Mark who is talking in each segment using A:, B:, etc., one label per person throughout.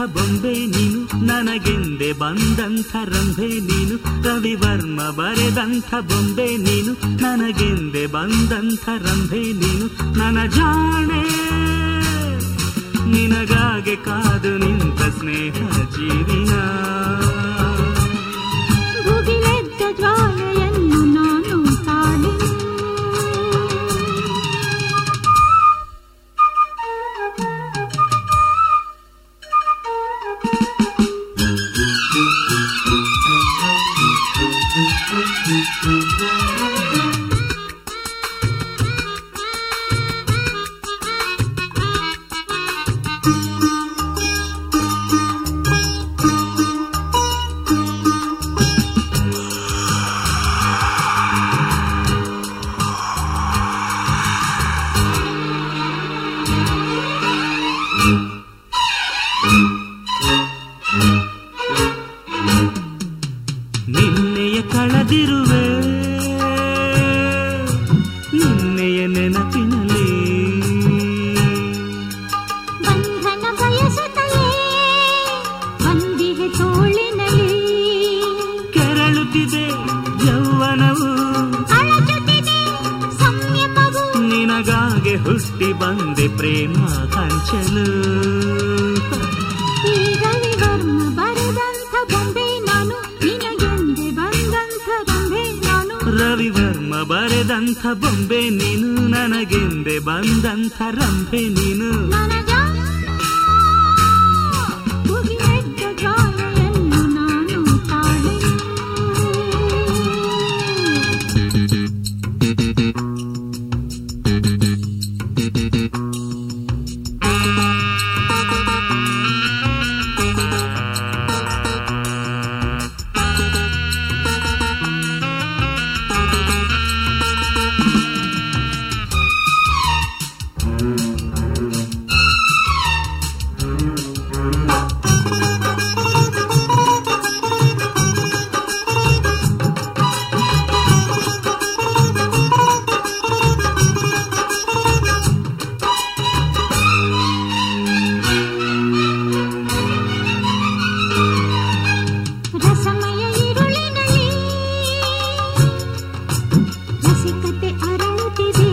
A: ಬೊಂಬೆ ನೀನು ನನಗೆಂದೆ ಬಂದಂಥ ರಂಭೆ ನೀನು ರವಿವರ್ಮ ಬರೆದಂಥ ಬೊಂಬೆ ನೀನು ನನಗೆಂದೆ ಬಂದಂಥ ರಂಭೆ ನೀನು ನನ್ನ ಜಾಣೆ ನಿನಗಾಗೆ ಕಾದು ನಿಂತ ಸ್ನೇಹ ಜೀವಿನ
B: ಭುಗಿಲೆದ್ದ ಜ್ವಾಲೆಯನ್ನು ನಾನು ತಾಳಿ
A: ನಿನ್ನೆಯ ಕಳೆದಿರುವೆ ನಿನ್ನೆಯ ನೆನಪಿನಲ್ಲಿ
B: ಬಂಧನ ಬಯಸುತ್ತಲೇ ಬಂದಿಗೆ ತೋಳಿನಲ್ಲಿ
A: ಕೆರಳುತ್ತಿದೆ ಯೌವನವು
B: ಅಳಚುತ್ತಿದೆ ಸಂಯಮವು
A: ನಿನಗಾಗೆ ಹುಟ್ಟಿ ಬಂದೆ ಪ್ರೇಮ ಹಂಚಲು
B: ಈ ರವಿವರ್ಮ ಬರೆದಂಥ ಬೊಂಬೆ ನಾನು ನಿನಗೆಂದೆ ಬಂದಂಥ ರಂಬೆ ನಾನು
A: ರವಿವರ್ಮ ಬರೆದಂಥ ಬೊಂಬೆ ನೀನು ನನಗೆಂದೆ ಬಂದಂಥ ರಂಪೆ ನೀನು
B: ನನಗ ಭುಗಿಲೆದ್ದ ಜ್ವಾಲೆಯನ್ನು ನಾನು ತಾಳಿ ರಸಮಯ ಇರುಳಿನಲ್ಲಿ ರಸಿಕತೆ ಅರಳುತ್ತಿದೆ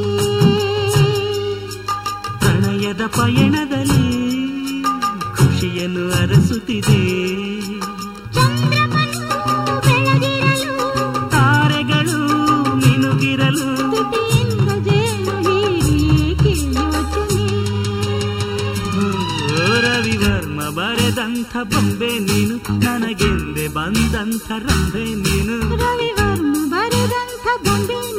A: ಪ್ರಣಯದ ಪಯಣದಲ್ಲಿ ಖುಷಿಯನ್ನು ಅರಸುತ್ತಿದೆ
B: ಚಂದ್ರಮನು ಬೆಳಗಿರಲು
A: ತಾರೆಗಳು ಮಿನುಗಿರಲು
B: ತುಟಿಯಿಂದ ಜೇನು ಹೀರಿ ಏಕೆ ಯೋಚನೆ
A: ಓ, ರವಿವರ್ಮ ಬರೆದಂಥ ಬೊಂಬೆ ನೀನು ನನಗೆಂದೆ ಬಂದಂಥ ರಂಭೆ ನೀನು
B: ರವಿವರ್ಮ ಬರೆದಂಥ ಬೊಂಬೆ